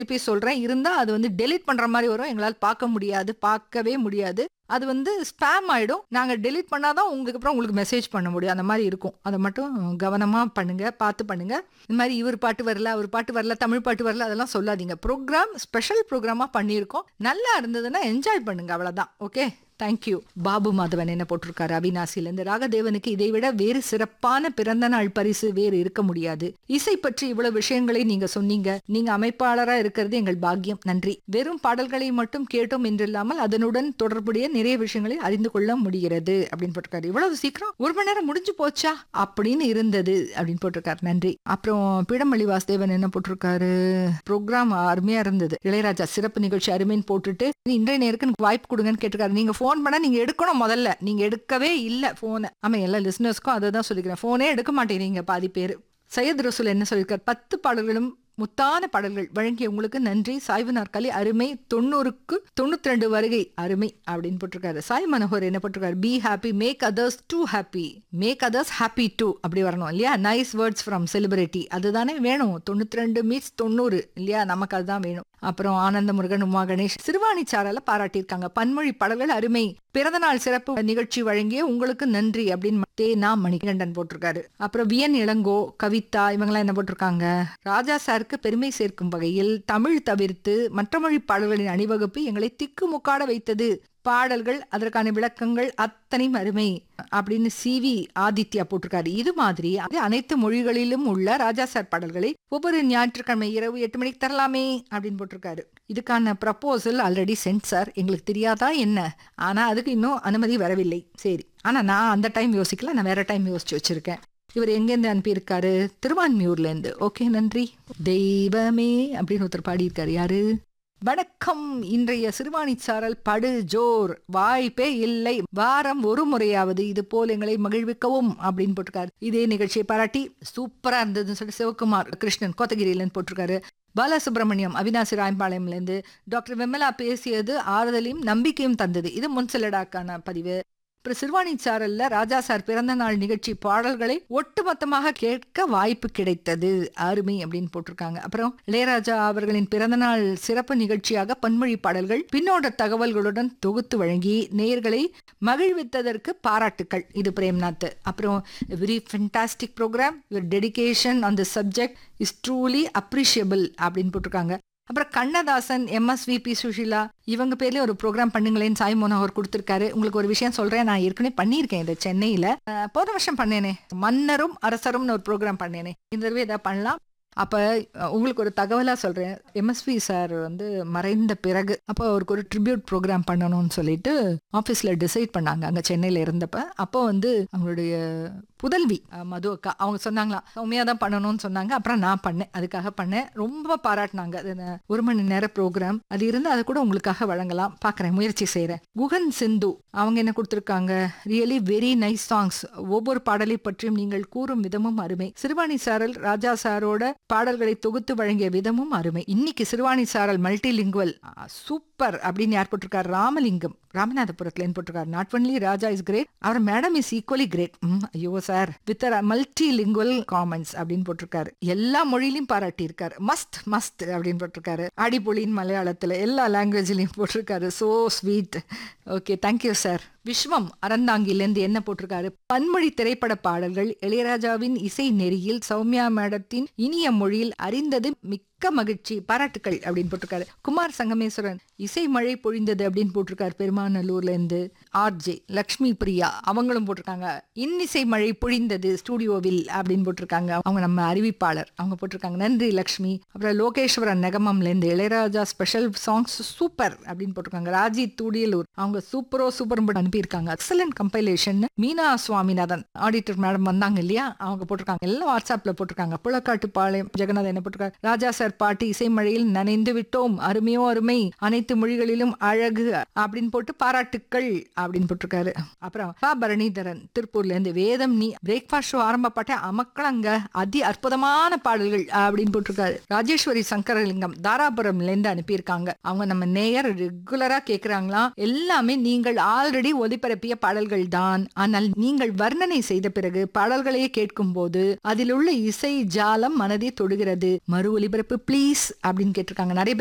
திருப்பி சொல்றேன் இருந்தா அது வந்து டெலீட் பண்ற மாதிரி வரும் எங்களால் பார்க்க முடியாது பார்க்கவே முடியாது அது வந்து ஸ்பேம் ஆயிடும் நாங்க டெலீட் பண்ணாதான் உங்களுக்கு அப்புறம் உங்களுக்கு மெசேஜ் பண்ண முடியும் அந்த மாதிரி இருக்கும் அதை மட்டும் கவனமா பண்ணுங்க பார்த்து பண்ணுங்க இந்த மாதிரி இவர் பாட்டு வரல அவர் பாட்டு வரல தமிழ் பாட்டு வரல அதெல்லாம் சொல்லாதீங்க ப்ரோக்ராம் ஸ்பெஷல் ப்ரோக்ராமா பண்ணியிருக்கோம் நல்லா இருந்ததுன்னா என்ஜாய் பண்ணுங்க அவ்வளவுதான் ஓகே தேங்க்யூ பாபு மாதவன் என்ன போட்டிருக்காரு அவினாசிலேருந்து ராகதேவனுக்கு இதை விட வேறு சிறப்பான பிறந்த நாள் பரிசு வேறு இருக்க முடியாது இசை பற்றி இவ்வளவு விஷயங்களை நீங்க சொன்னீங்க நீங்க அமைப்பாளரா இருக்கிறது எங்கள் பாக்கியம் நன்றி வெறும் பாடல்களை மட்டும் கேட்டோம் என்றில்லாமல் அதனுடன் தொடர்புடைய நிறைய விஷயங்களை அறிந்து கொள்ள முடிகிறது அப்படின்னு போட்டிருக்காரு இவ்வளவு சீக்கிரம் ஒரு மணி நேரம் முடிஞ்சு போச்சா அப்படின்னு இருந்தது அப்படின்னு போட்டிருக்காரு நன்றி அப்புறம் பீடமல்லி வாசுதேவன் என்ன போட்டிருக்காரு ப்ரோக்ராம் அருமையா இருந்தது இளையராஜா சிறப்பு நிகழ்ச்சி அருமைன்னு போட்டுட்டு இன்றைய நேருக்கு எனக்கு வாய்ப்பு கொடுங்கன்னு கேட்டிருக்காரு நீங்க ஃபோன் பண்ணா நீங்க எடுக்கணும் முதல்ல நீங்க எடுக்கவே இல்ல போனை ஆமா எல்லா லிசனர்ஸ்க்கும் அதை தான் சொல்லிக்கிறேன் போனே எடுக்க மாட்டேங்கிறீங்க பாதி பேர் சையத் ரசூல் என்ன சொல்லியிருக்காரு பத்து பாடல்களும் முத்தான பாடல்கள் வழங்கிய உங்களுக்கு நன்றி சாய்வு நாற்காலி அருமை தொண்ணூறுக்கு தொண்ணூத்தி ரெண்டு வருகை அருமை அப்படின்னு போட்டிருக்காரு சாய் மனோகர் என்ன போட்டிருக்காரு be happy make others too happy make others happy too அப்படி வரணும் இல்லையா நைஸ் வேர்ட்ஸ் ஃப்ரம் செலிபிரிட்டி அதுதானே வேணும் தொண்ணூத்தி ரெண்டு மீட்ஸ் தொண்ணூறு இல்லையா நமக்கு அதுதான் வேணும் அப்புறம் ஆனந்த முருகன் உமா கணேஷ் சிறுவாணி சாரல பாராட்டியிருக்காங்க பன்மொழி பாடல்கள் அருமை பிறந்தநாள் சிறப்பு நிகழ்ச்சி வழங்கிய உங்களுக்கு நன்றி அப்படின்னு தேனா மணிகண்டன் போட்டிருக்காரு அப்புறம் வியன் இளங்கோ கவிதா இவங்கெல்லாம் என்ன போட்டிருக்காங்க ராஜா சாருக்கு பெருமை சேர்க்கும் வகையில் தமிழ் தவிர்த்து மற்ற மொழி பாடல்களின் அணிவகுப்பு எங்களை திக்குமுக்காட வைத்தது பாடல்கள் அதற்கான விளக்கங்கள் அத்தனையும் அருமை அப்படின்னு சிவி ஆதித்யா போட்டிருக்காரு இது மாதிரி அது அனைத்து மொழிகளிலும் உள்ள ராஜா சார் பாடல்களை ஒவ்வொரு ஞாயிற்றுக்கிழமை இரவு எட்டு மணிக்கு தரலாமே அப்படின்னு போட்டிருக்காரு இதுக்கான ப்ரப்போசல் ஆல்ரெடி சென்ட் சார் எங்களுக்கு தெரியாதா என்ன ஆனா அதுக்கு இன்னும் அனுமதி வரவில்லை சரி ஆனா நான் அந்த டைம் யோசிக்கல நான் வேற டைம் யோசிச்சு வச்சிருக்கேன் இவர் எங்கேருந்து அனுப்பியிருக்காரு திருவான்மியூர்லேருந்து ஓகே நன்றி தெய்வமே அப்படின்னு ஒருத்தர் பாடியிருக்காரு யாரு வணக்கம் இன்றைய சிறுவாணி சாரல் படு ஜோர் வாய்ப்பே இல்லை வாரம் ஒரு முறையாவது இது போல் எங்களை மகிழ்விக்கவும் அப்படின்னு போட்டிருக்காரு இதே நிகழ்ச்சியை பாராட்டி சூப்பரா இருந்ததுன்னு சொல்லி சிவகுமார் கிருஷ்ணன் கோத்தகிரியிலன்னு போட்டிருக்காரு பாலசுப்ரமணியம் அவினாசி ராயம்பாளையம்லேருந்து டாக்டர் விமலா பேசியது ஆறுதலையும் நம்பிக்கையும் தந்தது இது முன்செல்லடாக்கான பதிவு அப்புறம் சிறுவாணி சாரல்ல ராஜா சார் பிறந்த நாள் நிகழ்ச்சி பாடல்களை ஒட்டுமொத்தமாக கேட்க வாய்ப்பு கிடைத்தது அருமை அப்படின்னு போட்டிருக்காங்க அப்புறம் இளையராஜா அவர்களின் பிறந்தநாள் சிறப்பு நிகழ்ச்சியாக பன்மொழி பாடல்கள் பின்னோட்ட தகவல்களுடன் தொகுத்து வழங்கி நேயர்களை மகிழ்வித்ததற்கு பாராட்டுக்கள் இது பிரேம்நாத் அப்புறம் very fantastic programme your dedication on the subject is truly appreciable அப்படின்னு போட்டிருக்காங்க அப்புறம் கண்ணதாசன் எம்எஸ்வி பி சுஷிலா இவங்க பேர்லயே ஒரு ப்ரோக்ராம் பண்ணுங்களேன்னு சாய் மோனோகர் கொடுத்துருக்காரு உங்களுக்கு ஒரு விஷயம் சொல்றேன் நான் ஏற்கனவே பண்ணியிருக்கேன் இதை சென்னையில அஹ், போன வருஷம் பண்ணேனே மன்னரும் அரசரும்னு ஒரு ப்ரோக்ராம் பண்ணேனே இந்த தடவை ஏதாவது பண்ணலாம் அப்ப அஹ், உங்களுக்கு ஒரு தகவலா சொல்றேன் எம்எஸ்வி சார் வந்து மறைந்த பிறகு அப்போ அவருக்கு ஒரு ட்ரிபியூட் ப்ரோக்ராம் பண்ணணும்னு சொல்லிட்டு ஆஃபீஸ்ல டிசைட் பண்ணாங்க அங்க சென்னையில இருந்தப்ப அப்போ வந்து அவங்களுடைய புதல்வி அஹ், மது அக்கா அவங்க சொன்னாங்களாம் சௌமியா தான் பண்ணணும்னு சொன்னாங்க அப்புறம் நான் பண்ணேன் அதுக்காக பண்ணேன் ரொம்ப பாராட்டினாங்க அது என்ன, ஒரு மணி நேர ப்ரோக்ராம் அது இருந்து அதை கூட உங்களுக்காக வழங்கலாம் பார்க்குறேன் முயற்சி செய்கிறேன் குகன் சிந்து அவங்க என்ன கொடுத்துருக்காங்க ரியலி வெரி நைஸ் சாங்ஸ் ஒவ்வொரு பாடலை பற்றியும் நீங்கள் கூறும் விதமும் அருமை சிறுவாணி சாரல் ராஜா சாரோட பாடல்களை தொகுத்து வழங்கிய விதமும் அருமை இன்னைக்கு சிறுவாணி சாரல் மல்டி லிங்குவல் சூப்பர் அப்படின்னு யார் போட்டிருக்காரு ராமலிங்கம் ராமநாதபுரத்துல போட்டிருக்காரு not only Raja is great அவர் மேடம் இஸ் ஈக்குவலி கிரேட் ஐயோ sir with multilingual comments அப்படின்னு போட்டிருக்காரு எல்லா மொழியிலும் பாராட்டி இருக்காரு மஸ்ட் மஸ்ட் அப்படின்னு போட்டிருக்காரு அடிப்பொலின்னு மலையாளத்துல எல்லா லாங்குவேஜ்லயும் போட்டிருக்காரு so sweet okay thank you sir Viswam அறந்தாங்கிலேருந்து என்ன போட்டிருக்காரு பன்மொழி திரைப்பட பாடல்கள் இளையராஜாவின் இசை நெறியில் சௌமியா மேடத்தின் இனிய மொழியில் அறிந்தது மிக்க மகிழ்ச்சி பாராட்டுக்கள் அப்படின்னு போட்டிருக்காரு குமார் சங்கமேஸ்வரன் இசை மழை பொழிந்தது அப்படின்னு போட்டிருக்காரு பெருமாநல்லூர்ல இருந்து ஆர்ஜே லக்ஷ்மி பிரியா அவங்களும் போட்டிருக்காங்க இன்னிசை மழை பொழிந்தது ஸ்டூடியோவில் அப்படின்னு போட்டிருக்காங்க அவங்க நம்ம அறிவிப்பாளர் அவங்க போட்டிருக்காங்க நன்றி லக்ஷ்மி அப்புறம் லோகேஸ்வரன் நெகமம்ல இருந்து இளையராஜா ஸ்பெஷல் சாங்ஸ் சூப்பர் அப்படின்னு போட்டிருக்காங்க ராஜி தூடியலூர் அவங்க சூப்பரோ சூப்பர் அனுப்பியிருக்காங்க excellent compilation Meena Swaminathan auditor madam வந்தாங்க இல்லையா அவங்க போட்டிருக்காங்க எல்லாம் வாட்ஸ்அப்ல போட்டிருக்காங்க புலக்காட்டு பாளையம் ஜெகநாதன் என்ன போட்டிருக்காரு ராஜா சார் பாட்டு இசை மழையில் நனைந்து விட்டோம் அருமையோ அருமை அனைத்து மொழிகளிலும் அழகு அப்படின்னு போட்டு பாராட்டுக்கள் அப்படின்னு போட்டிருக்காரு அப்புறம் பா பரணிதரன் திருப்பூர்ல இருந்து வேதம் நீ பிரேக்ஃபாஸ்ட் ஷோ ஆரம்ப பாட்டை அமக்கலங்க அதி அற்புதமான பாடல்கள் அப்படின்னு போட்டிருக்காரு ராஜேஸ்வரி சங்கரலிங்கம் தாராபுரம்ல இருந்து அனுப்பியிருக்காங்க அவங்க நம்ம நேயர் ரெகுலரா கேக்குறாங்களாம் எல்லாமே நீங்கள் ஆல்ரெடி ஒலிபரப்பிய பாடல்கள் தான் ஆனால் நீங்கள் வர்ணனை செய்த பிறகு பாடல்களையே கேட்கும் போது அதில் உள்ள இசை ஜாலம் மனதை தொடுகிறது மறு ஒலிபரப்பு ப்ளீஸ் அப்படின்னு கேட்டிருக்காங்க நிறைய